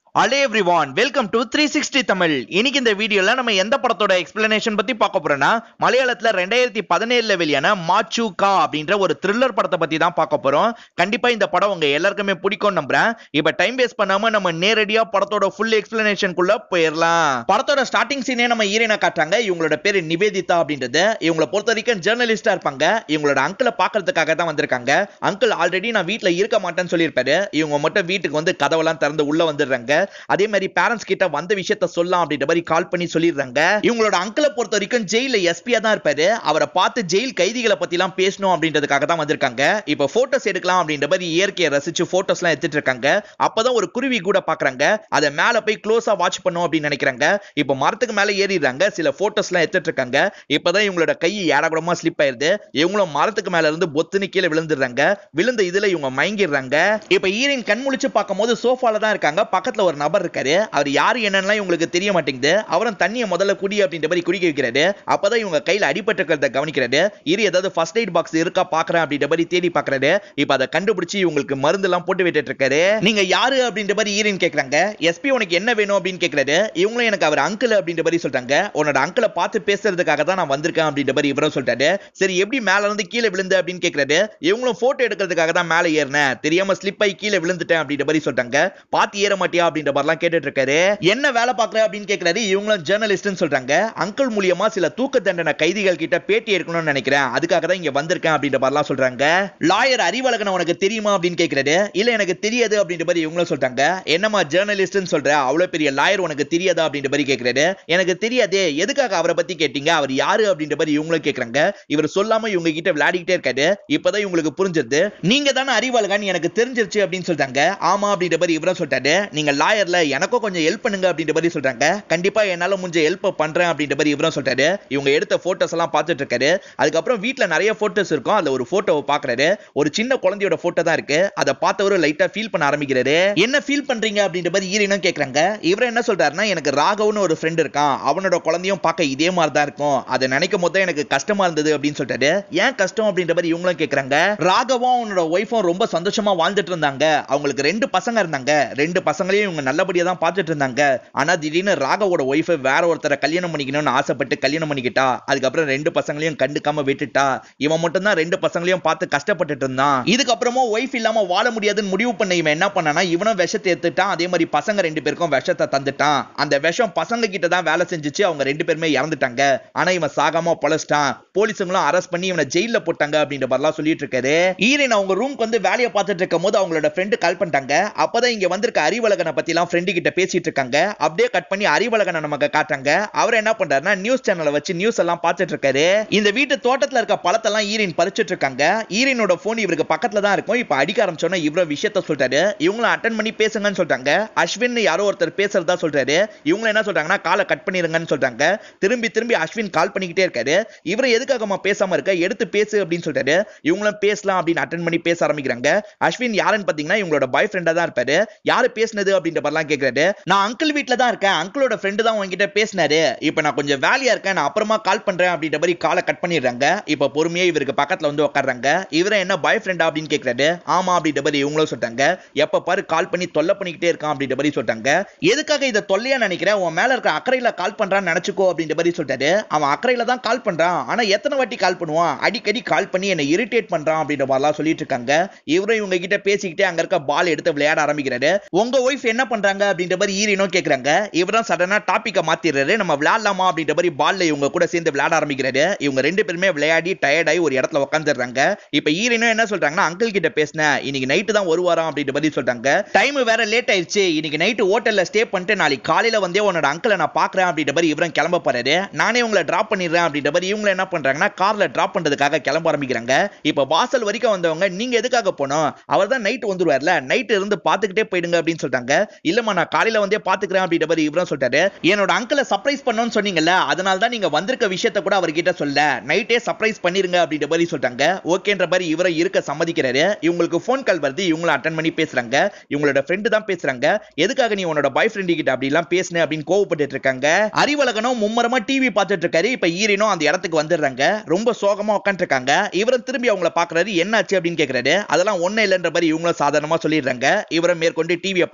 அலே everyone welcome to three sixty Tamil இன்னைக்கு இந்த வீடியோல நம்ம எந்த படத்தோட எக்ஸ்பிளனேஷன் பத்தி பார்க்க போறோம்னா மலையாளத்துல ரெண்டாயிரத்தி பதினேழுல வெளியான மாச்சு கா அப்படின்ற ஒரு த்ரில்லர் படத்தை பத்தி தான் பார்க்க போறோம் கண்டிப்பா இந்த படம் உங்க எல்லாருக்குமே பிடிக்கும் நம்புறேன் இப்ப டைம் வேஸ்ட் பண்ணாம நம்ம நேரடியா படத்தோட ஃபுல் எக்ஸ்பிளனேஷனுக்குள்ள போயிடலாம் படத்தோட ஸ்டார்டிங் சீனே நம்ம ஹீரோயினை காட்டுறாங்க இவங்களோட பேரு நிவேதிதா அப்படின்றது இவங்கள பொறுத்த வரைக்கும் ஜேர்னலிஸ்டா இருப்பாங்க இவங்களோட அங்கிளை பாக்குறதுக்காக தான் வந்திருக்காங்க அங்கிள் ஆல்ரெடி நான் வீட்ல இருக்க மாட்டேன்னு சொல்லியிருப்பாரு இவங்க மட்டும் வீட்டுக்கு வந்து கதவெல்லாம் திறந்து உள்ள வந்துடுறாங்க அதே மாதிரி பேரண்ட்ஸ் கிட்ட வந்த விஷயத்த சொல்லலாம் அப்படின்ற மாதிரி கால் பண்ணி சொல்லிடுறாங்க இவங்களோட அங்கிளை பொறுத்த வரைக்கும் ஜெயில எஸ்பியா தான் இருப்பாரு அவரை பார்த்து ஜெயில் கைதிகளை பத்தி எல்லாம் பேசணும் அப்படின்றதுக்காக தான் வந்திருக்காங்க இப்ப போட்டோஸ் எடுக்கலாம் அப்படின்ற மாதிரி இயற்கையை ரசிச்சு போட்டோஸ் எல்லாம் எடுத்துட்டு இருக்காங்க அப்பதான் ஒரு குருவி கூட பாக்குறாங்க அதை மேல போய் க்ளோஸா வாட்ச் பண்ணும் அப்படின்னு நினைக்கிறாங்க இப்ப மரத்துக்கு மேல ஏறிடுறாங்க சில போட்டோஸ் எல்லாம் எடுத்துட்டு இருக்காங்க இப்பதான் இவங்களோட கை ஏடாகுடமா ஸ்லிப் ஆயிருது இவங்களும் மரத்துக்கு மேல இருந்து பொத்துன்னு கீழே விழுந்துடுறாங்க விழுந்த இதுல இவங்க மயங்கிடுறாங்க இப்ப ஈரின் கண் முழிச்சு பார்க்கும்போது சோஃபால தான் இருக்காங்க பக்கத்துல ஒரு நபர் இருக்காரு அவர் யாரு என்னன்னா இவங்களுக்கு தெரிய மாட்டேங்குது அவரும் தண்ணியை முதல்ல குடி அப்படின்ற மாதிரி குடிக்க வைக்கிறாரு அப்பதான் இவங்க கையில அடிபட்டிருக்கிறத கவனிக்கிறாரு இரு ஏதாவது ஃபர்ஸ்ட் எய்ட் பாக்ஸ் இருக்கா பாக்குறேன் அப்படின்ற மாதிரி தேடி பாக்குறாரு இப்ப அதை கண்டுபிடிச்சு இவங்களுக்கு மருந்து எல்லாம் போட்டு விட்டுட்டு இருக்காரு நீங்க யாரு அப்படின்ற மாதிரி ஈரின் கேக்குறாங்க எஸ்பி உனக்கு என்ன வேணும் அப்படின்னு கேக்குறாரு இவங்களும் எனக்கு அவர் அங்கிள் அப்படின்ற மாதிரி சொல்றாங்க உன்னோட அங்கிளை பார்த்து பேசுறதுக்காக தான் நான் வந்திருக்கேன் அப்படின்ற மாதிரி இவரும் சொல்லிட்டாரு சரி எப்படி மேல இருந்து கீழே விழுந்து அப்படின்னு கேக்குறாரு இவங்களும் போட்டோ எடுக்கிறதுக்காக தான் மேல ஏறினேன் தெரியாம ஸ்லிப் ஆகி கீழே விழுந்துட்டேன் அப்படின்ற மாதிரி சொல்றாங்க பாத்து ஏற மாட்டியா அப்படின்ற மாதிரிலாம் கேட்டுட்டு இருக்காரு என்ன வேலை பாக்குற அப்படின்னு கேக்குறாரு இவங்களும் ஜேர்னலிஸ்ட்னு சொல்றாங்க அங்கிள் மூலியமா சில தூக்க தண்டனை கைதிகள் கிட்ட பேட்டி எடுக்கணும்னு நினைக்கிறேன் அதுக்காக தான் இங்க வந்திருக்கேன் அப்படின்ற மாதிரிலாம் சொல்றாங்க லாயர் அறிவழகன் உனக்கு தெரியுமா அப்படின்னு கேக்குறாரு இல்ல எனக்கு தெரியாது அப்படின்ற மாதிரி இவங்களும் சொல்றாங்க என்னமா ஜேர்னலிஸ்ட்னு சொல்ற அவ்வளவு பெரிய லாயர் உனக்கு தெரியாதா அப்படின்ற மாதிரி கேக்குறாரு எனக்கு தெரியாதே எதுக்காக அவரை பத்தி கேட்டீங்க அவர் யாரு அப்படின்ற மாதிரி இவங்களும் கேக்குறாங்க இவர் சொல்லாம இவங்க கிட்ட விளையாடிக்கிட்டே இருக்காரு இப்பதான் இவங்களுக்கு புரிஞ்சது நீங்க தானே அறிவாளகன் எனக்கு தெரிஞ்சிருச்சு அப்படின்னு சொல்றாங்க ஆமா அப்படின்ற மாதிரி இவரும் சொல்லிட்டாரு நீங்க லாயர்ல எனக்கும் கொஞ்சம் ஹெல்ப் பண்ணுங்க அப்படின்ற மாதிரி சொல்றாங்க கண்டிப்பா என்னால முடிஞ்ச ஹெல்ப் பண்றேன் அப்படின்ற மாதிரி இவரும் சொல்லிட்டாரு இவங்க எடுத்த போட்டோஸ் எல்லாம் பார்த்துட்டு இருக்காரு அதுக்கப்புறம் வீட்ல நிறைய போட்டோஸ் இருக்கும் அதுல ஒரு போட்டோவை பாக்குறாரு ஒரு சின்ன குழந்தையோட போட்டோ தான் இருக்கு அதை பார்த்தவரு லைட்டா ஃபீல் பண்ண ஆரம்பிக்கிறாரு என்ன ஃபீல் பண்றீங்க அப்படின்ற மாதிரி ஈரினும் கேக்குறாங்க இவர் என்ன சொல்றாருன்னா எனக்கு ராகவ்னு ஒரு ஃப்ரெண்ட் இருக்கான் அவனோட குழந்தையும் பார்க்க இதே மாதிரி தான் இருக்கும் அதை நினைக்கும் போது தான் எனக்கு கஷ்டமா இருந்தது அப்படின்னு சொல்லிட்டாரு ஏன் கஷ்டம் அப்படின்ற மாதிரி இவங்களும் கேக்குறாங்க ராகவும் அவனோட ஒய்ஃபும் ரொம்ப சந்தோஷமா வாழ்ந்துட்டு இருந்தாங்க அவங்களுக்கு ரெண்டு பசங்க இருந்தாங்க ரெண்டு பசங்களையும் இவங்க நல்லபடியா தான் பார்த்துட்டு இருந்தாங்க ஆனா திடீர்னு ராகவோட ஒய்ஃப் வேற ஒருத்தரை கல்யாணம் பண்ணிக்கணும்னு ஆசைப்பட்டு கல்யாணம் பண்ணிக்கிட்டா அதுக்கப்புறம் ரெண்டு பசங்களையும் கண்டுக்காம விட்டுட்டா இவன் மட்டும் தான் ரெண்டு பசங்களையும் பார்த்து கஷ்டப்பட்டுட்டு இருந்தான் இதுக்கப்புறமும் ஒய்ஃப் இல்லாம வாழ முடியாதுன்னு முடிவு பண்ண இவன் என்ன பண்ணானா இவனும் விஷத்தை எடுத்துட்டான் அதே மாதிரி பசங்க ரெண்டு பேருக்கும் விஷத்தை தந்துட்டான் அந்த விஷம் பசங்க கிட்ட தான் வேலை செஞ்சுச்சு அவங்க ரெண்டு பேருமே இறந்துட்டாங்க ஆனா இவன் சாகாம பொழைச்சிட்டான் போலீஸுங்களும் அரெஸ்ட் பண்ணி இவனை ஜெயில போட்டாங்க அப்படின்ற மாதிரிலாம் சொல்லிட்டு இருக்காரு ஈரன் அவங்க ரூம்க்கு வந்து வேலையை பார்த்துட்டு இருக்கும் போது அவங்களோட ஃப்ரெண்டு கால் பண்ணிட்டாங்க அப்பதான் இங்க வந்திருக்க அறிவழகனை பத்தி எல்லாம் ஃப்ரெண்டு கிட்ட பேசிட்டு இருக்காங்க அப்படியே கட் பண்ணி அறிவழகனை நமக்கு காட்டுறாங்க அவர் என்ன பண்றாருன்னா நியூஸ் சேனலை வச்சு நியூஸ் எல்லாம் பார்த்துட்டு இருக்காரு இந்த வீட்டு தோட்டத்துல இருக்க பழத்தெல்லாம் ஈரின் பறிச்சிட்டு இருக்காங்க ஈரினோட போன் இவருக்கு பக்கத்துல தான் இருக்கும் இப்ப அடிக்க ஆரம்பிச்சோன்னா இவ்வளவு விஷயத்த சொல்றாரு இவங்களும் அட்டன் பண்ணி பேசுங்கன்னு சொல்றாங்க அஸ்வின் யாரோ ஒருத்தர் பேசுறதா சொல்றாரு இவங்க என்ன சொல்றாங்கன்னா காலை கட் பண்ணிருங்கன்னு சொல்றாங்க திரும்பி திரும்பி அஸ்வின் கால் பண்ணிக்கிட்டே இருக்காரு இவரை எதுக்காகமா பேசாம இருக்க எடுத்து பேசு அப்படின்னு சொல்றாரு இவங்களும் பேசலாம் அப்படின்னு அட்டன் பண்ணி பேச ஆரம்பிக்கிறாங்க அஸ்வின் யாருன்னு பாத்தீங்கன்னா இவங்களோட பாய் ஃப்ரெண்டா தான் இருப்பாரு யாரு பேசுனது அப்படின்ற மாதிரிலாம் கேக்குறாரு நான் அங்கிள் வீட்ல தான் இருக்கேன் அங்கிளோட ஃப்ரெண்டு தான் உங்ககிட்ட பேசினாரு இப்ப நான் கொஞ்சம் வேலையா இருக்கேன் நான் அப்புறமா கால் பண்றேன் அப்படின்ற மாதிரி காலை கட் பண்ணிடுறாங்க இப்ப பொறுமையா இவருக்கு பக்கத்துல வந்து உட்காடுறாங்க இவரை என்ன பாய் ஃப்ரெண்டா அப்படின்னு கேக்குறாரு ஆமா அப்படின்ற மாதிரி இவங்களும் சொல்றாங்க எப்ப பாரு கால் பண்ணி தொல்லை பண்ணிக்கிட்டே இருக்கான் அப்படின்ற மாதிரி சொல்றாங்க எதுக்காக இதை தொல்லையா நினைக்கிறேன் உன் மேல இருக்க அக்கறையில கால் பண்றான்னு நினைச்சுக்கோ அப்படின்ற மாதிரி சொல்லிட்டாரு அவன் அக்கறையில தான் கால் பண்றான் ஆனா எத்தனை வாட்டி கால் பண்ணுவான் அடிக்கடி கால் பண்ணி என்னை இரிட்டேட் பண்றான் அப்படின்ற மாதிரிலாம் சொல்லிட்டு இருக்காங்க இவரும் இவங்க கிட்ட பேசிக்கிட்டே அங்க இருக்க பால் எடுத்து விளையாட ஆரம்பிக்கிறாரு உங்க ஒய்ஃப் என்ன பண்றாங்க அப்படின்ற மாதிரி ஈரினும் கேக்குறாங்க இவரும் சடனா டாபிக்க மாத்திடுறாரு நம்ம விளையாடலாமா அப்படின்ற மாதிரி பால்ல இவங்க கூட சேர்ந்து விளையாட ஆரம்பிக்கிறாரு இவங்க ரெண்டு பேருமே விளையாடி டயர்டாகி ஒரு இடத்துல உட்காந்துடுறாங்க இப்ப ஈரினும் என்ன சொல்றாங்கன்னா அங்கிள் கிட்ட பேசினேன் இன்னைக்கு நைட்டு தான் ஒரு வாரம் அப்படின்ற மாதிரி சொல்றாங்க டைம் வேற லேட் ஆயிடுச்சு இன்னைக்கு நைட்டு ஹோட்டல்ல ஸ்டே பண்ணிட்டு நாளைக்கு காலையில வந்தே உன்னோட அங்கிளை நான் பாக்குறேன் அப்படின்ற மாதிரி இவரும் கிளம்ப போறாரு நானே உங்களை டிராப் பண்ணிடுறேன் அப்படின்ற மாதிரி இவங்க என்ன பண்றாங்கன்னா கார்ல டிராப் பண்றதுக்காக கிளம்ப ஆரம்பிக்கிறாங்க இப்ப வாசல் வரைக்கும் வந்தவங்க நீங்க எதுக்காக போனோம் அவர் தான் நைட் வந்துருவார்ல நைட் இருந்து பாத்துக்கிட்டே போயிடுங்க அப்படின்னு சொல்றாங்க இல்லம்மா நான் காலையில வந்தே பாத்துக்கிறேன் அப்படின்ற மாதிரி இவரும் சொல்றாரு என்னோட அங்கிளை சர்ப்ரைஸ் பண்ணணும்னு சொன்னீங்கல்ல அதனால தான் நீங்க வந்திருக்க விஷயத்த கூட அவர்கிட்ட சொல்ல நைட்டே சர்ப்ரைஸ் பண்ணிருங்க அப்படின்ற மாதிரி சொல்றாங்க ஓகேன்ற மாதிரி இவரை இருக்க சம்மதிக்கிறாரு இவங்களுக்கு ஃபோன் கால் வருது இவங்களும் அட்டன் பண்ணி பேசுறாங்க இவங்களோட ஃப்ரெண்டு தான் பேசுறாங்க எதுக்காக நீ உன்னோட பாய் ஃப்ரெண்டு கிட்ட அப்படி எல்லாம் பேசுன அப்படின்னு கோவப்பட்டு இருக்காங்க அறிவழகனும் மும்மரமா டிவி பார்த்துட்டு இருக்காரு இப்ப ஈரினும் அந்த இடத்துக்கு வந்துடுறாங்க ரொம்ப சோகமா உட்காந்துட்டு இருக்காங்க இவரும் திரும்பி அவங்கள பாக்குறாரு என்னாச்சு அப்படின்னு கேக்குறாரு அதெல்லாம் ஒண்ணு இல்லைன்ற மாதிரி இவங்களும் சாதாரணமா சொல்லிடுறாங்க இவரை மேற்கொண்டு டிவியை பார்த்துட்டு இருக்காரு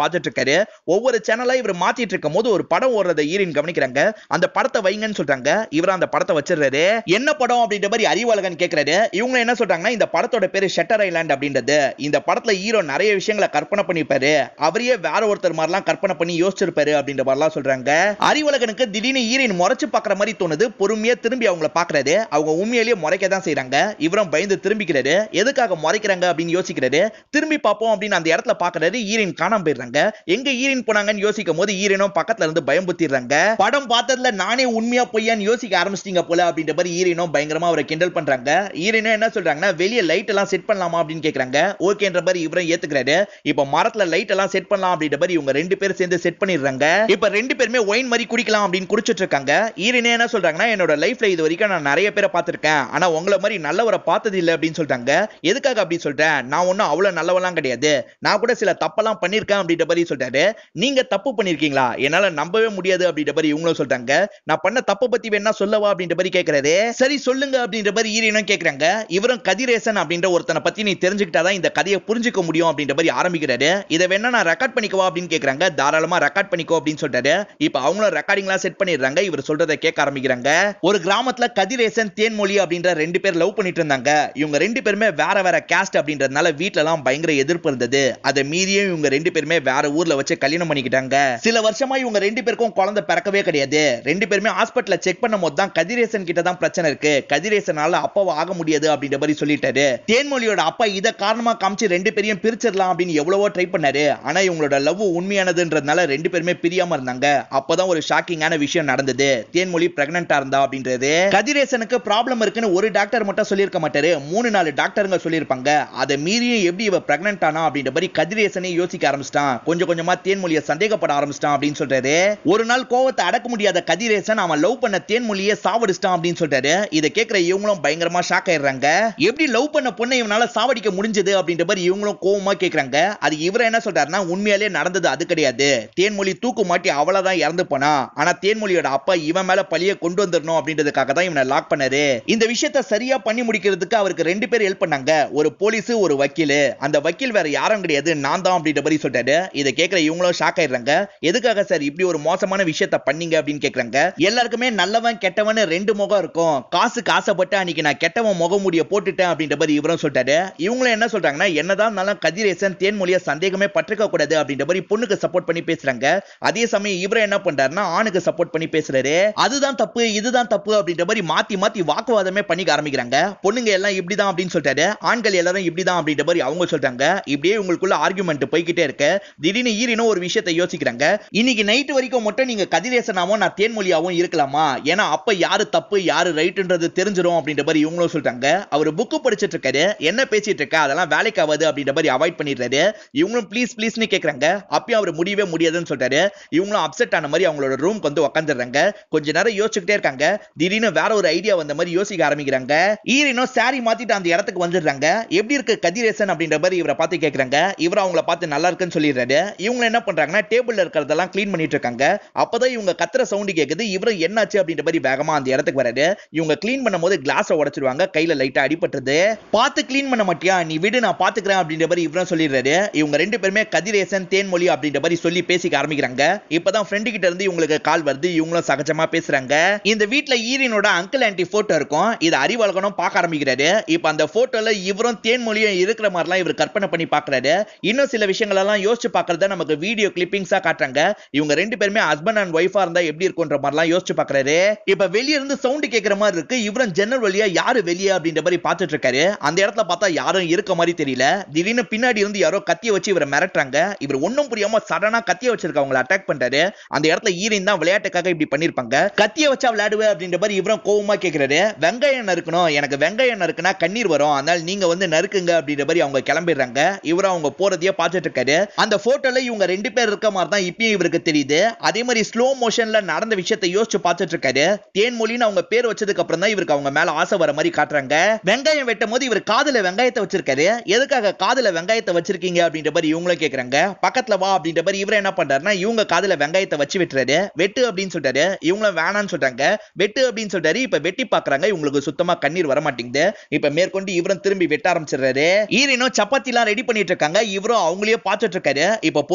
இருக்காரு ஒவ்வொரு சேனலா இவர் மாத்திட்டு இருக்கும் போது ஒரு படம் ஓடுறத ஈரின் கவனிக்கிறாங்க அந்த படத்தை வைங்கன்னு சொல்றாங்க இவர் அந்த படத்தை வச்சிடுறாரு என்ன படம் அப்படின்ற மாதிரி அறிவாளகன் கேக்குறாரு இவங்க என்ன சொல்றாங்கன்னா இந்த படத்தோட பேரு ஷட்டர் ஐலாண்ட் அப்படின்றது இந்த படத்துல ஹீரோ நிறைய விஷயங்களை கற்பனை பண்ணிப்பாரு அவரையே வேற ஒருத்தர் மாதிரிலாம் கற்பனை பண்ணி யோசிச்சிருப்பாரு அப்படின்ற மாதிரிலாம் சொல்றாங்க அறிவுலகனுக்கு திடீர்னு ஈரின் முறைச்சு பாக்குற மாதிரி தோணுது பொறுமையா திரும்பி அவங்கள பாக்குறாரு அவங்க உண்மையிலேயே முறைக்க தான் செய்றாங்க இவரும் பயந்து திரும்பிக்கிறாரு எதுக்காக முறைக்கிறாங்க அப்படின்னு யோசிக்கிறாரு திரும்பி பார்ப்போம் அப்படின்னு அந்த இடத்துல பாக்குறாரு ஈரின் காணாம போயிடுறாங்க எங்க ஈரின் போனாங்கன்னு யோசிக்கும் போது ஈரனும் பக்கத்துல இருந்து பயம் புத்திடுறாங்க படம் பார்த்ததுல நானே உண்மையா பொய்யான்னு யோசிக்க ஆரம்பிச்சிட்டீங்க போல அப்படின்ற மாதிரி ஈரனும் பயங்கரமா அவரை கிண்டல் பண்றாங்க ஈரனும் என்ன சொல்றாங்கன்னா வெளியே லைட் எல்லாம் செட் பண்ணலாமா அப்படின்னு கேக்குறாங்க ஓகேன்ற மாதிரி இவரும் ஏத்துக்கிறாரு இப்ப மரத்துல லைட் எல்லாம் செட் பண்ணலாம் அப்படின்ற மாதிரி இவங்க ரெண்டு பேரும் சேர்ந்து செட் பண்ணிடுறாங்க இப்ப ரெண்டு பேருமே ஒயின் மாதிரி குடிக்கலாம் அப்படின்னு குடிச்சிட்டு இருக்காங்க ஈரனே என்ன சொல்றாங்கன்னா என்னோட லைஃப்ல இது வரைக்கும் நான் நிறைய பேரை பார்த்திருக்கேன் ஆனா உங்களை மாதிரி நல்லவரை பார்த்தது இல்ல அப்படின்னு சொல்றாங்க எதுக்காக அப்படி சொல்றேன் நான் ஒன்னும் அவ்வளவு நல்லவெல்லாம் கிடையாது நான் கூட சில தப்பெல்லாம் பண்ணிருக்கேன் அப்படின்ற மாதிரி சொல்றாரு நீங்க தப்பு பண்ணிருக்கீங்களா என்னால நம்பவே முடியாது அப்படின்ற மாதிரி இவங்களும் சொல்றாங்க நான் பண்ண தப்பு பத்தி வேணா சொல்லவா அப்படின்ற மாதிரி கேக்குறாரு சரி சொல்லுங்க அப்படின்ற மாதிரி ஈரனும் கேக்குறாங்க இவரும் கதிரேசன் அப்படின்ற ஒருத்தனை பத்தி நீ தெரிஞ்சுக்கிட்டாதான் இந்த கதையை புரிஞ்சுக்க முடியும் அப்படின்ற மாதிரி ஆரம்பிக்கிறாரு இதை வேணா நான் ரெக்கார்ட் பண்ணிக்கவா அப்படின்னு கேக்குறாங்க தாராளமா ரெக்கார்ட் பண்ணிக்கோ அப்படின்னு சொல்றாரு இப்ப அவங்களும் ரெக்கார்டிங்லாம் செட் பண்ணிடுறாங்க இவர் சொல்றதை கேட்க ஆரம்பிக்கிறாங்க ஒரு கிராமத்துல கதிரேசன் தேன்மொழி அப்படின்ற ரெண்டு பேர் லவ் பண்ணிட்டு இருந்தாங்க இவங்க ரெண்டு பேருமே வேற வேற கேஸ்ட் அப்படின்றதுனால வீட்ல எல்லாம் பயங்கர எதிர்ப்பு இருந்தது அதை மீறியும் இவங்க ரெண்டு பேருமே வேற ஊர்ல வச்சு கல்யாணம் பண்ணிக்கிட்டாங்க சில வருஷமா இவங்க ரெண்டு பேருக்கும் குழந்தை பிறக்கவே கிடையாது ரெண்டு பேருமே ஹாஸ்பிட்டல்ல செக் பண்ணும் போது தான் கதிரேசன் கிட்ட தான் பிரச்சனை இருக்கு கதிரேசனால அப்பாவை ஆக முடியாது அப்படின்ற மாதிரி சொல்லிட்டாரு தேன்மொழியோட அப்பா இத காரணமா காமிச்சு ரெண்டு பேரையும் பிரிச்சிடலாம் அப்படின்னு எவ்வளவோ ட்ரை பண்ணாரு ஆனா இவங்களோட லவ் உண்மையானதுன்றதுனால ரெண்டு பேருமே பிரியாம இருந்தாங்க அப்பதான் ஒரு ஷாக்கிங்கான விஷயம் நடந்தது தேன்மொழி பிரெக்னண்டா இருந்தா அப்படின்றது கதிரேசனுக்கு ப்ராப்ளம் இருக்குன்னு ஒரு டாக்டர் மட்டும் சொல்லியிருக்க மாட்டாரு மூணு நாலு டாக்டருங்க சொல்லியிருப்பாங்க அதை மீறியும் எப்படி இவ பிரெக்னன்ட் ஆனா அப்படின்ற மாதிரி கதிரேசனே யோசிக்க ஆரம்பிச்சிட்டான் கொஞ்சம் கொஞ்சமா தேன்மொழியை சந்தேகப்பட ஆரம்பிச்சிட்டான் அப்படின்னு சொல்றாரு ஒரு நாள் கோவத்தை அடக்க முடியாத கதிரேசன் அவன் லவ் பண்ண தேன்மொழியை சாவடிச்சிட்டான் அப்படின்னு சொல்றாரு இதை கேட்கிற இவங்களும் பயங்கரமா ஷாக் ஆயிடுறாங்க எப்படி லவ் பண்ண பொண்ணை இவனால சாவடிக்க முடிஞ்சது அப்படின்ற மாதிரி இவங்களும் கோவமா கேக்குறாங்க அது இவர் என்ன சொல்றாருன்னா உண்மையாலே நடந்தது அது கிடையாது தேன்மொழி தூக்கு மாட்டி அவளதான் இறந்து போனா ஆனா தேன்மொழியோட அப்பா இவன் மேல பழிய கொண்டு வந்துடணும் அப்படின்றதுக்காக தான் இவனை லாக் பண்ணாரு இந்த விஷயத்த சரியா பண்ணி முடிக்கிறதுக்கு அவருக்கு ரெண்டு பேர் ஹெல்ப் பண்ணாங்க ஒரு போலீஸ் ஒரு வக்கீல் அந்த வக்கீல் வேற யாரும் கிடையாது நான் தான் அப்படின்ற மாதிரி சொல்றாரு இதை கேட்கிற இவங்களும் ஷாக் ஆயிடுறாங்க எதுக்காக சார் இப்படி ஒரு மோசமான விஷயத்த பண்ணீங்க அப்படின்னு கேக்குறாங்க எல்லாருக்குமே நல்லவன் கெட்டவன் ரெண்டு முகம் இருக்கும் காசுக்கு ஆசைப்பட்டு அன்னைக்கு நான் கெட்டவன் முகமூடிய போட்டுட்டேன் அப்படின்ற மாதிரி இவரும் சொல்றாரு இவங்களும் என்ன சொல்றாங்கன்னா என்னதான் இருந்தாலும் கதிரேசன் தேன்மொழிய சந்தேகமே பட்டிருக்க கூடாது அப்படின்ற மாதிரி பொண்ணுக்கு சப்போர்ட் பண்ணி பேசுறாங்க அதே சமயம் இவரும் என்ன பண்றாருன்னா ஆணுக்கு சப்போர்ட் பண்ணி பேசுறாரு அதுதான் தப்பு இதுதான் தப்பு அப்படின்ற மாதிரி மாத்தி மாத்தி வாக்குவாதமே பண்ணிக்க ஆரம்பிக்கிறாங்க பொண்ணுங்க எல்லாம் இப்படிதான் அப்படின்னு சொல்றாரு ஆண்கள் எல்லாரும் இப்படிதான் அப்படின்ற மாதிரி அவங்க சொல்றாங்க இப்படியே உங்களுக்குள்ள ஆர்குமெண்ட் போய்கிட்டே இருக்கு திடீர்னு ஈரினும் ஒரு விஷயத்தை யோசிக்கிறாங்க இன்னைக்கு நைட் வரைக்கும் மட்டும் நீங்க கதிரேசனாவும் நான் தேன்மொழியாவும் இருக்கலாமா ஏன்னா அப்ப யாரு தப்பு யாரு ரைட்ன்றது தெரிஞ்சிரும் அப்படின்ற மாதிரி இவங்களும் சொல்றாங்க அவர் புக்கு படிச்சிட்டு இருக்காரு என்ன பேசிட்டு இருக்க அதெல்லாம் வேலைக்கு ஆகாது அப்படின்ற மாதிரி அவாய்ட் பண்ணிடுறாரு இவங்களும் ப்ளீஸ் ப்ளீஸ்னு கேக்குறாங்க அப்பயும் அவர் முடியவே முடியாதுன்னு சொல்றாரு இவங்களும் அப்செட் ஆன மாதிரி அவங்களோட ரூம்க்கு வந்து உட்காந்துடுறாங்க கொஞ்ச நேரம் யோசிச்சுக்கிட்டே இருக்காங்க திடீர்னு வேற ஒரு ஐடியா வந்த மாதிரி யோசிக்க ஆரம்பிக்கிறாங்க ஈரினும் சாரி மாத்திட்டு அந்த இடத்துக்கு வந்துடுறாங்க எப்படி இருக்கு கதிரேசன் அப்படின்ற மாதிரி இவரை பார்த்து கேக்குறாங்க இவர் அவங்கள பார்த்து நல்லா இருக்குன்னு சொல்லிடுறாரு இவங்க என்ன பண்றாங்கன்னா டேபிள்ல இருக்கிறதெல்லாம் க்ளீன் பண்ணிட்டு இருக்காங்க அப்பதான் இவங்க கத்துற சவுண்ட் கேக்குது இவரும் என்னாச்சு அப்படின்ற மாதிரி வேகமா அந்த இடத்துக்கு வராரு இவங்க க்ளீன் பண்ணும்போது கிளாஸ உடைச்சிருவாங்க கையில லைட்டா அடிபட்டுறது பார்த்து க்ளீன் பண்ண மாட்டியா நீ விடு நான் பாத்துக்கிறேன் அப்படின்ற மாதிரி இவரும் சொல்லிடுறாரு இவங்க ரெண்டு பேருமே கதிரேசன் தேன்மொழி அப்படின்ற மாதிரி சொல்லி பேசிக்க ஆரம்பிக்கிறாங்க இப்பதான் ஃப்ரெண்டு கிட்ட இருந்து இவங்களுக்கு கால் வருது இவங்களும் சகஜமா பேசுறாங்க இந்த வீட்ல ஈரினோட அங்கிள் ஆன்டி போட்டோ இருக்கும் இது அறிவாளகனும் பார்க்க ஆரம்பிக்கிறாரு இப்ப அந்த போட்டோல இவரும் தேன்மொழியும் இருக்கிற மாதிரிலாம் இவர் கற்பனை பண்ணி பாக்குறாரு இன்னும் சில விஷயங்கள் எல்லாம் யோசிச்சு பாக்குறத நமக்கு வீடியோ கிளிப்பிங்ஸா காட்டுறாங்க இவங்க ரெண்டு பேருமே ஹஸ்பண்ட் அண்ட் ஒய்ஃபா இருந்தா எப்படி இருக்கும்ன்ற மாதிரிலாம் யோசிச்சு பாக்குறாரு இப்ப வெளிய இருந்து சவுண்ட் கேக்குற மாதிரி இருக்கு இவரும் ஜன்னல் வழியா யாரு வெளியே அப்படின்ற மாதிரி பார்த்துட்டு இருக்காரு அந்த இடத்துல பார்த்தா யாரும் இருக்க மாதிரி தெரியல திடீர்னு பின்னாடி இருந்து யாரோ கத்திய வச்சு இவரை மிரட்டுறாங்க இவர் ஒண்ணும் புரியாம சடனா கத்திய வச்சிருக்க அவங்களை அட்டாக் பண்றாரு அந்த இடத்துல ஈரின் தான் விளையாட்டுக்காக இப்படி பண்ணிருப்பாங்க கத்திய வச்சா விளையாடுவே அப்படின்ற மாதிரி இவரும் கோவமா கேக்குறாரு வெங்காயம் நறுக்கணும் எனக்கு வெங்காயம் நறுக்குனா கண்ணீர் வரும் அதனால நீங்க வந்து நறுக்குங்க அப்படின்ற மாதிரி அவங்க கிளம்பிடுறாங்க இவரும் அவங்க போறதையே பார்த்துட்டு இருக்காரு அந்த போட்டோல இவங்க ரெண்டு பேர் இருக்க மாதிரி தான் இப்பயும் இவருக்கு தெரியுது அதே மாதிரி ஸ்லோ மோஷன்ல நடந்த விஷயத்தை யோசிச்சு பார்த்துட்டு இருக்காரு தேன்மொழின்னு அவங்க பேர் வச்சதுக்கு அப்புறம் தான் இவருக்கு அவங்க மேல ஆசை வர மாதிரி காட்டுறாங்க வெங்காயம் வெட்டும் போது இவர் காதுல வெங்காயத்தை வச்சிருக்காரு எதுக்காக காதுல வெங்காயத்தை வச்சிருக்கீங்க அப்படின்ற மாதிரி இவங்களும் கேக்குறாங்க பக்கத்துல வா அப்படின்ற மாதிரி இவர் என்ன பண்றாருன்னா இவங்க காதுல வெங்காயத்தை வச்சு விட்டுறாரு வெட்டு அப்படின்னு சொல்றாரு இவங்களும் வேணாம்னு சொல்றாங்க வெட்டு அப்படின்னு சொல்றாரு இப்ப வெட்டி பாக்குறாங்க இவங்களுக்கு சுத்தமா கண்ணீர் வர மாட்டேங்குது இப்ப மேற்கொண்டு இவரும் திரும்பி வெட்ட ஆரம்பிச்சிடுறாரு ஈரனும் சப்பாத்தி எல்லாம் ரெடி பண்ணிட்டு இருக்காங்க இவரும் அவங்களையே பார்த்துட்டு இருக்காரு இப்ப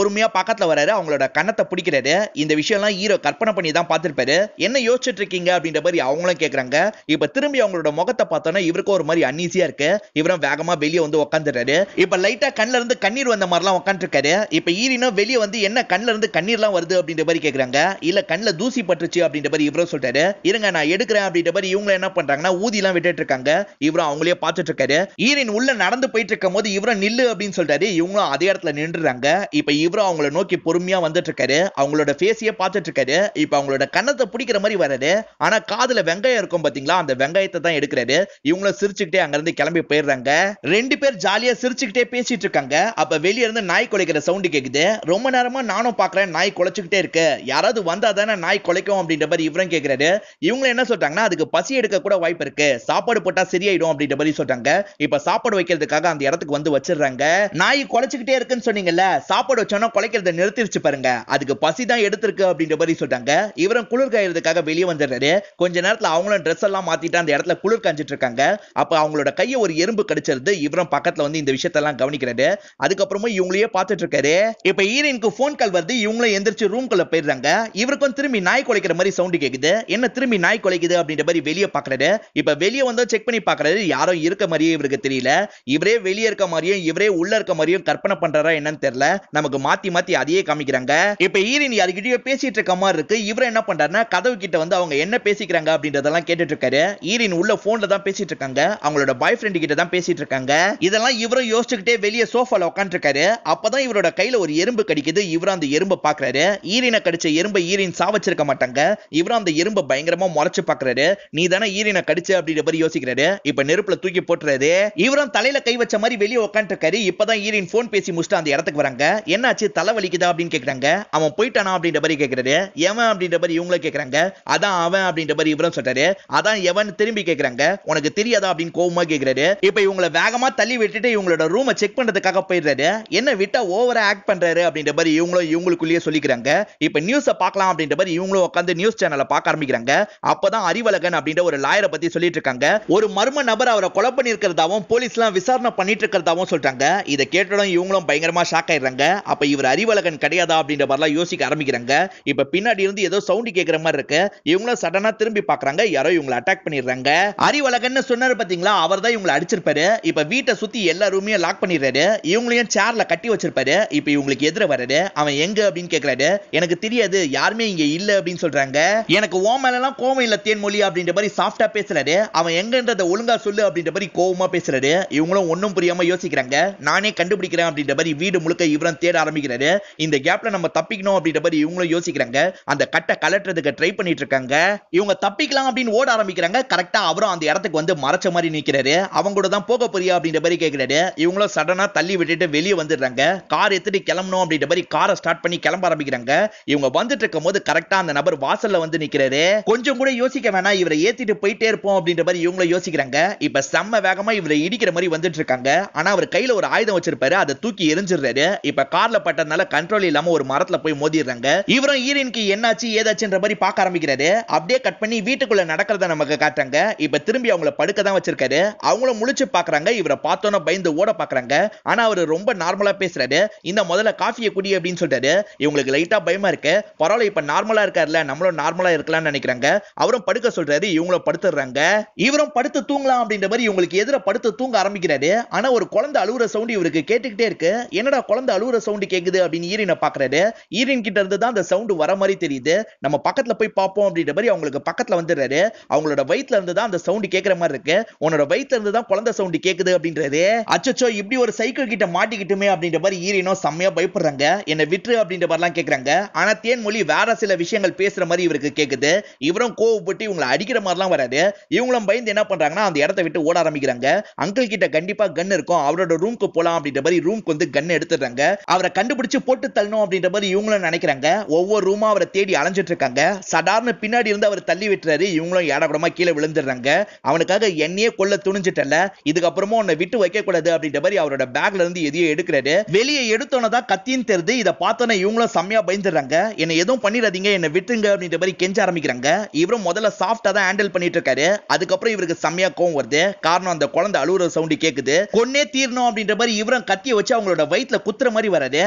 பொறுமையா பக்கத்துல வராரு அவங்களோட கண்ணத்தை பிடிக்கிறாரு இந்த விஷயம்லாம் ஹீரோ கற்பனை பண்ணி தான் பார்த்திருப்பாரு என்ன யோசிச்சுட்டு இருக்கீங்க அப்படின்ற மாதிரி அவங்களும் கேக்குறாங்க இப்ப திரும்பி அவங்களோட முகத்தை பார்த்தோன்னா இவருக்கும் ஒரு மாதிரி அன்னீசியா இருக்கு இவரும் வேகமா வெளியே வந்து உட்காந்துறாரு இப்ப லைட்டா கண்ணுல இருந்து கண்ணீர் வந்த மாதிரிலாம் உட்காந்துருக்காரு இப்ப ஈரினும் வெளியே வந்து என்ன கண்ணுல இருந்து கண்ணீர்லாம் வருது அப்படின்ற மாதிரி கேக்குறாங்க இல்ல கண்ணுல தூசி பட்டுச்சு அப்படின்ற மாதிரி இவரும் சொல்றாரு இருங்க நான் எடுக்கிறேன் அப்படின்ற மாதிரி இவங்க என்ன பண்றாங்கன்னா ஊதிலாம் விட்டுட்டு இருக்காங்க இவரும் அவங்களே பார்த்துட்டு இருக்காரு ஈரின் உள்ள நடந்து போயிட்டு இருக்கும் போது இவரும் நில்லு அப்படின்னு சொல்றாரு இவங்களும் அதே இடத்துல நின்றுறாங்க இப்ப இவரும் அவங்கள நோக்கி பொறுமையா வந்துட்டு இருக்காரு அவங்களோட ஃபேஸையே பார்த்துட்டு இருக்காரு இப்ப அவங்களோட கண்ணத்தை பிடிக்கிற மாதிரி வராரு ஆனா காதுல வெங்காயம் இருக்கும் பாத்தீங்களா அந்த வெங்காயத்தை தான் எடுக்கிறாரு இவங்களும் சிரிச்சுக்கிட்டே அங்க இருந்து கிளம்பி போயிடுறாங்க ரெண்டு பேர் ஜாலியா சிரிச்சுக்கிட்டே பேசிட்டு இருக்காங்க அப்ப வெளிய இருந்து நாய் குலைக்கிற சவுண்ட் கேக்குது ரொம்ப நேரமா நானும் பாக்குறேன் நாய் குலைச்சுக்கிட்டே இருக்கு யாராவது வந்தா தானே நாய் குலைக்கும் அப்படின்ற மாதிரி இவரும் கேக்குறாரு இவங்க என்ன சொல்றாங்கன்னா அதுக்கு பசி எடுக்க கூட வாய்ப்பு இருக்கு சாப்பாடு போட்டா சரியாயிடும் அப்படின்ற மாதிரி சொல்றாங்க இப்ப சாப்பாடு வைக்கிறதுக்காக அந்த இடத்துக்கு வந்து வச்சிடுறாங்க நாய் குலைச்சுக்கிட்டே இருக்குன்னு சொன்னீங்கல்ல சாப்பாடு வச்சோன்னா குலைக்கிறத நிறுத்திருச்சு பாருங்க அதுக்கு பசி தான் எடுத்திருக்கு அப்படின்ற மாதிரி சொல்றாங்க இவரும் குளிர் காயறதுக்காக வெளியே வந்துடுறாரு கொஞ்ச நேரத்துல அவங்களும் ட்ரெஸ் எல்லாம் மாத்திட்டு அந்த இடத்துல குளிர் காஞ்சிட்டு இருக்காங்க அப்ப அவங்களோட கையை ஒரு எறும்பு கடிச்சிருது இவரும் பக்கத்துல வந்து இந்த விஷயத்தெல்லாம் கவனிக்கிறாரு அதுக்கப்புறமா இவங்களையே பார்த்துட்டு இருக்காரு இப்ப ஈரனுக்கு போன் கால் வருது இவங்களும் எந்திரிச்சு ரூம்குள்ள போயிடுறாங்க இவருக்கும் திரும்பி நாய் குலைக்கிற மாதிரி சவுண்ட் கேக்குது என்ன திரும்பி நாய் குலைக்குது அப்படின்ற மாதிரி வெளியே பாக்குறாரு இப்ப வெளியே வந்து செக் பண்ணி பாக்குறாரு யாரும் இருக்க மாதிரியே இவருக்கு தெரியல இவரே வெளியே இருக்க மாதிரியும் இவரே உள்ள இருக்க மாதிரியும் கற்பனை பண்றாரா என்னன்னு தெரியல நமக்கு மாத்தி மாத்தி அதையே காமிக்கிறாங்க இப்ப ஈரின் யாருக்கிட்டயோ பேசிட்டு இருக்க மாதிரி இருக்கு இவர் என்ன பண்றாருன்னா கதவு கிட்ட வந்து அவங்க என்ன பேசிக்கிறாங்க அப்படின்றதெல்லாம் கேட்டுட்டு இருக்காரு ஈரின் உள்ள போன்ல தான் பேசிட்டு இருக்காங்க அவங்களோட பாய் ஃப்ரெண்ட் கிட்ட தான் பேசிட்டு இருக்காங்க இதெல்லாம் இவரும் யோசிச்சுக்கிட்டே வெளியே சோஃபால உட்காந்துருக்காரு அப்பதான் இவரோட கையில ஒரு எறும்பு கடிக்குது இவரும் அந்த எறும்பை பாக்குறாரு ஈரினை கடிச்ச எறும்பை ஈரின் சாவச்சிருக்க மாட்டாங்க இவரும் அந்த எறும்பை பயங்கரமா முறைச்சு பாக்குறாரு நீ தானே ஈரினை கடிச்ச அப்படின்ற மாதிரி யோசிக்கிறாரு இப்ப நெருப்புல தூக்கி போட்டுறாரு இவரும் தலையில கை வச்ச மாதிரி வெளியே உட்காந்துருக்காரு இப்பதான் ஈரின் போன் பேசி முடிச்சுட்டு அந்த இடத்துக்கு வராங்க என்னாச்சு தலை வலிக்குதா அப்படின்னு கேக்குறாங்க அவன் போயிட்டானா அப்படின்ற மாதிரி கேக்குறாரு எவன் அப்படின்ற மாதிரி இவங்களும் கேக்குறாங்க அதான் அவன் அப்படின்ற மாதிரி இவரும் சொல்றாரு அதான் எவன் திரும்பி கேக்குறாங்க உனக்கு தெரியாதா அப்படின்னு கோவமா கேக்குறாரு இப்ப இவங்கள வேகமா தள்ளி விட்டுட்டு இவங்களோட ரூமை செக் பண்றதுக்காக போயிடுறாரு என்ன விட்டா ஓவரா ஆக்ட் பண்றாரு அப்படின்ற மாதிரி இவங்களும் இவங்களுக்குள்ளேயே சொல்லிக்கிறாங்க இப்ப நியூஸ பார்க்கலாம் அப்படின்ற மாதிரி இவங்களும் உட்காந்து நியூஸ் சேனலை பார்க்க ஆரம்பிக்கிறாங்க அப்பதான் அறிவழகன் அப்படின்ற ஒரு லாயரை பத்தி சொல்லிட்டு இருக்காங்க ஒரு மர்ம நபர் அவரை கொலை பண்ணிருக்கிறதாவும் போலீஸ்லாம் விசாரணை பண்ணிட்டு இருக்கிறதாவும் சொல்றாங்க இதை கேட்டதும் இவங்களும் பயங்கரமா ஷாக் ஆயிடுறாங்க அப்ப இவர் அறிவழகன் கிடையாதா அப்படின்ற மாதிரிலாம் யோசிக்க ஆரம்பிக்கிறாங்க இப்ப பின்னாடி இருந்து ஏதோ சவுண்ட் கேட்கிற மாதிரி இருக்கு இவங்களும் சடனா திரும்பி பாக்குறாங்க யாரோ இவங்களை அட்டாக் பண்ணிடுறாங்க அறிவழகன் சொன்னாரு பாத்தீங்களா அவர் தான் இவங்களை அடிச்சிருப்பாரு இப்ப வீட்டை சுத்தி எல்லா ரூமையும் லாக் பண்ணிடுறாரு இவங்களையும் சேர்ல கட்டி வச்சிருப்பாரு இப்ப இவங்களுக்கு எதிர வராரு அவன் எங்க அப்படின்னு கேக்குறாரு எனக்கு தெரியாது யாருமே இங்க இல்ல அப்படின்னு சொல்றாங்க எனக்கு ஓ மேல எல்லாம் கோவம் இல்ல தேன்மொழி அப்படின்ற மாதிரி சாஃப்டா பேசுறாரு அவன் எங்கன்றத ஒழுங்கா சொல்லு அப்படின்ற மாதிரி கோவமா பேசுறாரு இவங்களும் ஒண்ணும் புரியாம யோசிக்கிறாங்க நானே கண்டுபிடிக்கிறேன் அப்படின்ற மாதிரி வீடு முழுக்க இவரும் தேட ஆரம்பிக்கிறாரு இந்த கேப்ல நம்ம தப்பிக்கணும் அப்படின்ற மாதிரி இவங்களும் யோசிக்கிறாங்க அந்த கட்டை கலட்டுறதுக்கு ட்ரை பண்ணிட்டு இருக்காங்க இவங்க தப்பிக்கலாம் அப்படின்னு ஓட ஆரம்பிக்கிறாங்க கரெக்டா அவரும் அந்த இடத்துக்கு வந்து மறைச்ச மாதிரி நிக்கிறாரு அவங்க கூட தான் போக போறியா அப்படின்ற மாதிரி கேக்குறாரு இவங்களும் சடனா தள்ளி விட்டுட்டு வெளியே வந்துடுறாங்க கார் எடுத்துட்டு கிளம்பணும் அப்படின்ற மாதிரி காரை ஸ்டார்ட் பண்ணி கிளம்ப ஆரம்பிக்கிறாங்க இவங்க வந்துட்டு இருக்கும் போது கரெக்டா அந்த நபர் வாசல்ல வந்து நிக்கிறாரு கொஞ்சம் கூட யோசிக்க வேணாம் இவரை ஏத்திட்டு போயிட்டே இருப்போம் அப்படின்ற மாதிரி இவங்களும் யோசிக்கிறாங்க இப்ப செம்ம வேகமா இவரை இடிக்கிற மாதிரி வந்துட்டு இருக்காங்க ஆனா அவர் கையில ஒரு ஆயுதம் வச்சிருப்பாரு அதை தூக்கி எரிஞ்சிடுறாரு இப்ப கார்ல பட்டதுனால கண்ட்ரோல் இல்லாம ஒரு மரத்துல போய் மோதிடுறாங்க இவரும் ஈரனுக்கு என்னாச்சு ஏதாச்சுன்ற மாதிரி பார்க்க ஆரம்பிக்கிறாரு அப்படியே கட் பண்ணி வீட்டுக்குள்ள நடக்கிறத நமக்கு காட்டுறாங்க இப்ப திரும்பி அவங்கள படுக்க தான் வச்சிருக்காரு அவங்களும் முழிச்சு பாக்குறாங்க இவரை பார்த்தோன்னே பயந்து ஓட பாக்குறாங்க ஆனா அவர் ரொம்ப நார்மலா பேசுறாரு இந்த முதல்ல காஃபியை குடி அப்படின்னு சொல்றாரு இவங்களுக்கு லைட்டா பயமா இருக்கு பரவாயில்ல இப்ப நார்மலா இருக்காருல்ல நம்மளும் நார்மலா இருக்கலாம்னு நினைக்கிறாங்க அவரும் படுக்க சொல்றாரு இவங்களும் படுத்துறாங்க இவரும் படுத்து தூங்கலாம் அப்படின்ற மாதிரி இவங்களுக்கு எதிர படுத்து தூங்க ஆரம்பிக்கிறாரு ஆனா ஒரு குழந்தை அழுகுற சவுண்ட் இவருக்கு கேட்டுக்கிட்டே இருக்கு என்னடா குழந்தை அழுகுற சவுண்ட் கேக்குது அப்படின்னு ஈரினை பாக்குறாரு ஈரின் கிட்ட இருந்து தான் அந்த சவுண்ட் வர மாதிரி தெரியுது நம்ம பக்கத்துல போய் பார்ப்போம் அப்படின்ற மாதிரி அவங்களுக்கு பக்கத்துல வந்துடுறாரு அவங்களோட வயித்துல இருந்து தான் அந்த சவுண்ட் கேக்குற மாதிரி இருக்கு உன்னோட வயித்துல இருந்து தான் குழந்தை சவுண்ட் கேக்குது அப்படின்றது அச்சச்சோ இப்படி ஒரு சைக்கிள் கிட்ட மாட்டிக்கிட்டுமே அப்படின்ற மாதிரி ஈரினோ செம்மையா பயப்படுறாங்க என்ன விட்டுரு அப்படின்ற மாதிரிலாம் கேக்குறாங்க ஆனா தேன்மொழி வேற சில விஷயங்கள் பேசுற மாதிரி இவருக்கு கேக்குது இவரும் கோவப்பட்டு இவங்களை அடிக்கிற மாதிரிலாம் வராது இவங்களும் பயந்து என்ன பண்றாங்கன்னா அந்த இடத்த விட்டு ஓட ஆரம்பிக்கிறாங்க அங்கிள் கிட்ட கண்டிப்பா கன் இருக்கும் அவரோட ரூம்க்கு போலாம் அப்படின்ற மாதிரி ரூம்க்கு வந்து கன் எடுத்துடுறாங்க அவரை கண்டுபிடிச்சு போட்டு தள்ளணும் அப்படின்ற மாதிரி இவங்களும் நினைக்கிறாங்க ஒவ்வொரு ரூமா அவரை தேடி அலைஞ்சிட்டு இருக்காங்க சடார்னு பின்னாடி இருந்து அவர் தள்ளி விட்டுறாரு இவங்களும் ஏடகுடமா கீழே விழுந்துடுறாங்க அவனுக்காக என்னையே கொல்ல துணிஞ்சிட்டல இதுக்கப்புறமா உன்னை விட்டு வைக்க கூடாது அப்படின்ற மாதிரி அவரோட பேக்ல இருந்து எதையோ எடுக்கிறாரு வெளியே எடுத்தோன்னே தான் கத்தின்னு தெரியுது இதை பார்த்தோன்னே இவங்களும் செம்மையா பயந்துடுறாங்க என்ன எதுவும் பண்ணிடாதீங்க என்ன விட்டுருங்க அப்படின்ற மாதிரி கெஞ்ச ஆரம்பிக்கிறாங்க இவரும் முதல்ல சாஃப்டா தான் ஹேண்டில் பண்ணிட்டு இருக்காரு அதுக்கப்புறம் இவருக்கு செம்மையா கோவம் வருது காரணம் அந்த குழந்தை அழுகுற சவுண்ட் கேக்குது கொன்னே தீரணும் அப்படின்ற மாதிரி இவரும் கத்திய வச்சு அவங்களோட வயித்துல குத்துற மாதிரி வராது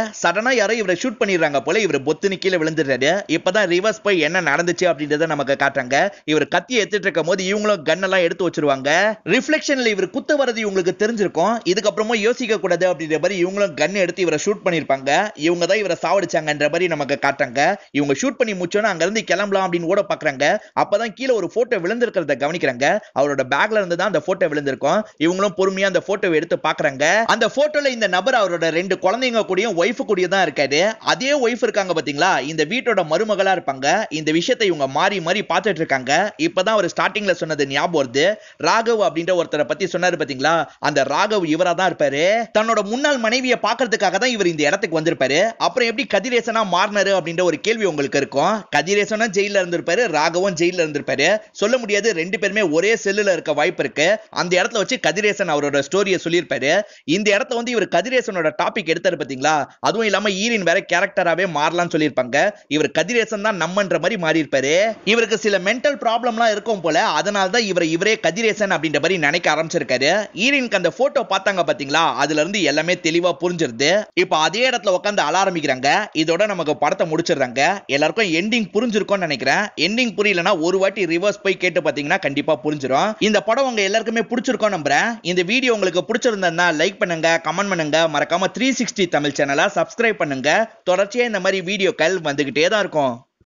சடனா யாரோ இவரை ஷூட் பண்ணிடுறாங்க போல இவர் பொத்துன்னு கீழே விழுந்துடுறாரு இப்பதான் ரிவர்ஸ் போய் என்ன நடந்துச்சு அப்படின்றத நமக்கு காட்டுறாங்க இவர் கத்தி எடுத்துட்டு இருக்கும் போது இவங்களும் கன் எல்லாம் எடுத்து வச்சிருவாங்க ரிஃப்ளெக்ஷன்ல இவர் குத்த வரது இவங்களுக்கு தெரிஞ்சிருக்கும் இதுக்கப்புறமா யோசிக்க கூடாது அப்படின்ற மாதிரி இவங்களும் கன் எடுத்து இவரை ஷூட் பண்ணிருப்பாங்க இவங்க தான் இவரை சாவடிச்சாங்கன்ற மாதிரி நமக்கு காட்டுறாங்க இவங்க ஷூட் பண்ணி முடிச்சோன்னா அங்க இருந்து கிளம்பலாம் அப்படின்னு ஓட பாக்குறாங்க அப்பதான் கீழே ஒரு போட்டோ விழுந்திருக்கிறத கவனிக்கிறாங்க அவரோட பேக்ல இருந்து தான் அந்த போட்டோ விழுந்திருக்கும் இவங்களும் பொறுமையா அந்த போட்டோவை எடுத்து பாக்குறாங்க அந்த போட்டோல இந்த நபர் அவரோட ரெண்டு குழந்தைங்க கூடயும் ஒய்ஃப் கூடயும் தான் இருக்காரு அதே ஒய்ஃப் இருக்காங்க பாத்தீங்களா இந்த வீட்டோட மருமகளா இருப்பாங்க இந்த விஷயத்தை இவங்க மாறி மாறி பார்த்துட்டு இருக்காங்க இப்பதான் அவர் ஸ்டார்டிங்ல சொன்னது ஞாபகம் வருது ராகவ் அப்படின்ற ஒருத்தரை பத்தி சொன்னாரு பாத்தீங்களா அந்த ராகவ் இவரா தான் இருப்பாரு தன்னோட முன்னாள் மனைவியை பாக்குறதுக்காக தான் இவர் இந்த இடத்துக்கு வந்திருப்பாரு அப்புறம் எப்படி கதிரேசனா மாறினாரு அப்படின்ற ஒரு கேள்வி உங்களுக்கு இருக்கும் கதிரேசனும் ஜெயில இருந்திருப்பாரு ராகவும் ஜெயில இருந்திருப்பாரு சொல்ல முடியாது ரெண்டு பேருமே ஒரே செல்லுல இருக்க வாய்ப்பு இருக்கு அந்த இடத்துல வச்சு கதிரேசன் அவரோட ஸ்டோரியை சொல்லியிருப்பாரு இந்த இடத்த வந்து இவர் கதிரேசனோட டாபிக் எடுத்தாரு பாத்தீங்களா அதுவும் இல்லாம ஈரின் வேற கேரக்டராவே மாறலாம்னு சொல்லியிருப்பாங்க இவர் கதிரேசன் தான் நம்மன்ற மாதிரி மாறி இருப்பாரு இவருக்கு சில மென்டல் ப்ராப்ளம்லாம் இருக்கும் போல அதனால தான் இவரை இவரே கதிரேசன் அப்படின்ற மாதிரி நினைக்க ஆரம்பிச்சிருக்காரு ஈரினுக்கு அந்த போட்டோ பார்த்தாங்க பாத்தீங்களா அதுல இருந்து எல்லாமே தெளிவா புரிஞ்சிருது இப்போ அதே இடத்துல உட்காந்து அழ ஆரம்பிக்கிறாங்க இதோட நமக்கு படத்தை முடிச்சிடுறாங்க எல்லாருக்கும் எண்டிங் புரிஞ்சிருக்கும்னு நினைக்கிறேன் எண்டிங் புரியலனா ஒரு வாட்டி ரிவர்ஸ் போய் கேட்டு பாத்தீங்கன்னா கண்டிப்பா புரிஞ்சிடும் இந்த படம் உங்க எல்லாருக்குமே பிடிச்சிருக்கும் நம்புறேன் இந்த வீடியோ உங்களுக்கு பிடிச்சிருந்தா லைக் பண்ணுங்க கமெண்ட் பண்ணுங்க மறக்காம த்ரீ சிக்ஸ்டி தமிழ் சேனலை சப்ஸ்கிரைப் பண்ணுங்க தொடர்ச்சியா இந்த மாதிரி வீடியோக்கள் வந்துகிட்டே தான் இருக்கும்